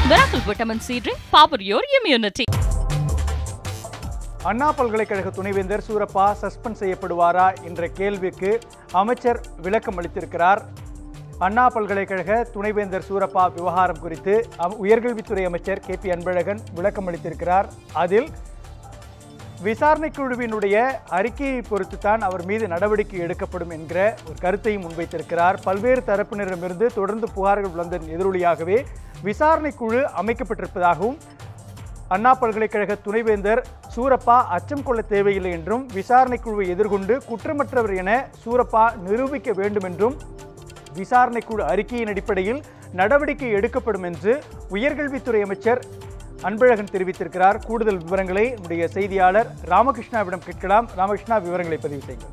Miracle Vitamin C drink, power your immunity. அண்ணா பல்கலைக்கழக துணைவேந்தர் Surappa suspend செய்யப்படுவாரா என்ற கேள்விக்கு அமைச்சர் விளக்கம் அளித்திருக்கிறார் அண்ணா பல்கலைக்கழக துணைவேந்தர் சூரப்பா விவகாரம் குறித்து அம்- உயர்கல்வித்துறை அமைச்சர் கே பி அன்பழகன் விளக்கம் அளித்திருக்கிறார் அதில் விசாரணை குழுவினுடைய அறிக்கையை பொறுத்துத்தான் அவர் மீது நடவடிக்கை எடுக்கப்படும் என்கிற ஒரு கருத்தையும் முன்வைத்திருக்கிறார் பல்வேறு தரப்பினரிடமிருந்து தொடர்ந்து புகார்கள் வந்ததன் எதிரொலியாகவே விசாரணை குழு அமைக்கப்பட்டிருப்பதாகவும் அண்ணா பல்கலைக்கழக துணைவேந்தர் சூரப்பா அச்சம் கொள்ள தேவையில்லை என்றும் விசாரணை குழுவை எதிர்கொண்டு குற்றமற்றவர் என சூரப்பா நிரூபிக்க வேண்டும் என்றும் விசாரணை குழு அறிக்கையின் அடிப்படையில் நடவடிக்கை எடுக்கப்படும் என்று உயர்கல்வித்துறை அமைச்சர் அன்பழகன் தெரிவித்திருக்கிறார் கூடுதல் விவரங்களை நம்முடைய செய்தியாளர் ராமகிருஷ்ணாவிடம் கேட்கலாம் ராமகிருஷ்ணா விவரங்களை பதிவு செய்யுங்கள்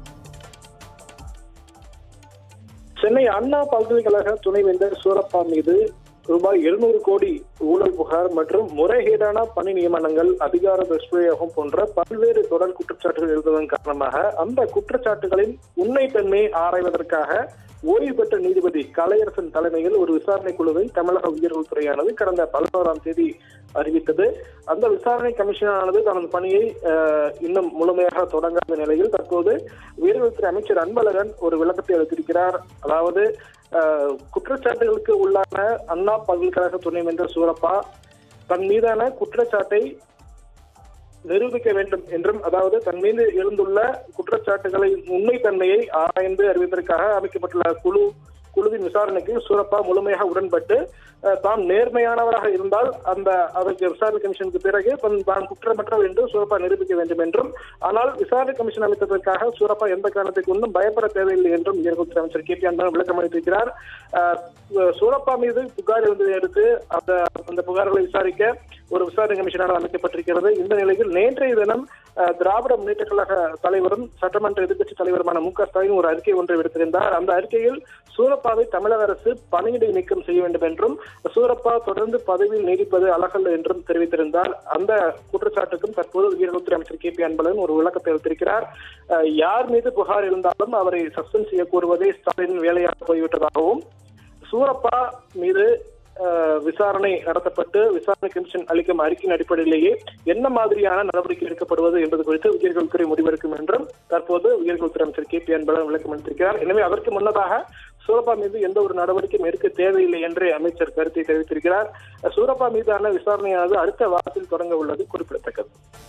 சென்னை அண்ணா பல்கலைக்கழக துணைவேந்தர் சூரப்பா மீது ரூபாய் இருநூறு கோடி ஊழல் புகார் மற்றும் முறைகேடான பணி நியமனங்கள் அதிகார துஷ்பிரயோகம் போன்ற பல்வேறு தொடர் குற்றச்சாட்டுகள் எழுதுவதன் காரணமாக அந்த குற்றச்சாட்டுகளின் உண்மைத்தன்மையை ஆராய்வதற்காக ஓய்வு பெற்ற நீதிபதி கலையரசன் தலைமையில் ஒரு விசாரணை குழுவை தமிழக உயர்வுத்துறையானது கடந்த பதினோராம் தேதி அறிவித்தது அந்த விசாரணை கமிஷனானது தனது பணியை அஹ், இன்னும் முழுமையாக தொடங்காத நிலையில் தற்போது உயர்வுத்துறை அமைச்சர் அன்பழகன் ஒரு விளக்கத்தை அளித்திருக்கிறார் அதாவது அஹ், குற்றச்சாட்டுகளுக்கு உள்ளான அண்ணா பல்கலைக்கழக துணைவேந்தர் சூரப்பா தன் மீதான குற்றச்சாட்டை நிரூபிக்க வேண்டும் என்றும் அதாவது தன் மீது எழுந்துள்ள குற்றச்சாட்டுகளை உண்மைத்தன்மையை ஆராய்ந்து அறிவதற்காக அமைக்கப்பட்டுள்ள குழு குழுவின் விசாரணைக்கு சூரப்பா முழுமையாக உடன்பட்டு அஹ், தாம் நேர்மையானவராக இருந்தால் அந்த அதற்கு விசாரணை கமிஷனுக்கு பிறகு தன் தான் குற்றமற்றவர் என்று சூரப்பா நிரூபிக்க வேண்டும் என்றும் ஆனால் விசாரணை கமிஷன் அமைத்ததற்காக சூரப்பா எந்த காரணத்தை கொண்டும் பயப்பட தேவையில்லை என்றும் உயர்கல்வித்துறை அமைச்சர் கே பி அன்பழகன் விளக்கம் அளித்திருக்கிறார் அஹ், சூரப்பா மீது புகார் எழுந்ததை அடுத்து அந்த அந்த புகார்களை விசாரிக்க ஒரு விசாரணை கமிஷனாக அமைக்கப்பட்டிருக்கிறது இந்த நிலையில் நேற்றைய தினம் அஹ், திராவிட முன்னேற்ற கழக தலைவரும் சட்டமன்ற எதிர்க்கட்சி தலைவருமான மு க ஸ்டாலின் ஒரு அறிக்கை ஒன்றை விடுத்திருந்தார் அந்த அறிக்கையில் சூரப்பாவை தமிழக அரசு பணியிடை நீக்கம் செய்ய வேண்டும் என்றும் சூரப்பா தொடர்ந்து பதவியில் நீடிப்பது அழகல்ல என்றும் தெரிவித்திருந்தார் அந்த குற்றச்சாட்டுக்கும் தற்போது உயர்வுத்துறை அமைச்சர் கே பி அன்பழகன் ஒரு விளக்கத்தை அளித்திருக்கிறார் அஹ், யார் மீது புகார் இருந்தாலும் அவரை சஸ்பெண்ட் செய்ய கூறுவதே ஸ்டாலின் வேலையாக போய்விட்டதாகவும் சூரப்பா மீது அஹ், விசாரணை நடத்தப்பட்டு விசாரணை கமிஷன் அளிக்கும் அறிக்கையின் அடிப்படையிலேயே என்ன மாதிரியான நடவடிக்கை எடுக்கப்படுவது என்பது குறித்து உயர்கல்வித்துறை முடிவெடுக்கும் என்றும் தற்போது உயர்கல்வித்துறை அமைச்சர் கே பி அன்பழகன் விளக்கம் அளித்திருக்கிறார் எனவே அதற்கு முன்னதாக சூரப்பா மீது எந்த ஒரு நடவடிக்கையும் எடுக்க தேவையில்லை என்று அமைச்சர் கருத்தை தெரிவித்திருக்கிறார் சூரப்பா மீதான விசாரணையானது அடுத்த வாரத்தில் தொடங்க உள்ளது குறிப்பிடத்தக்கது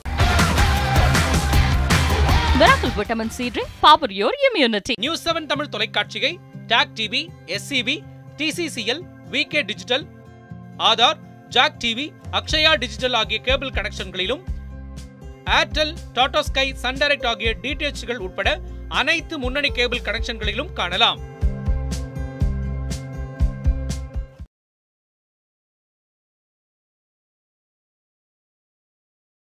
Miracle Vitamin C drink, power your immunity. News seven Tamil தொலைக்காட்சியை TAC TV SCP TCCL VK digital Aadhaar Jack TV Akshaya digital ஆகிய கேபிள் கனெக்ஷன்களிலும் Airtel Tata Sky Sun Direct ஆகிய டிடிஎச்கள் உட்பட அனைத்து முன்னணி கேபிள் கனெக்ஷன்களிலும் காணலாம்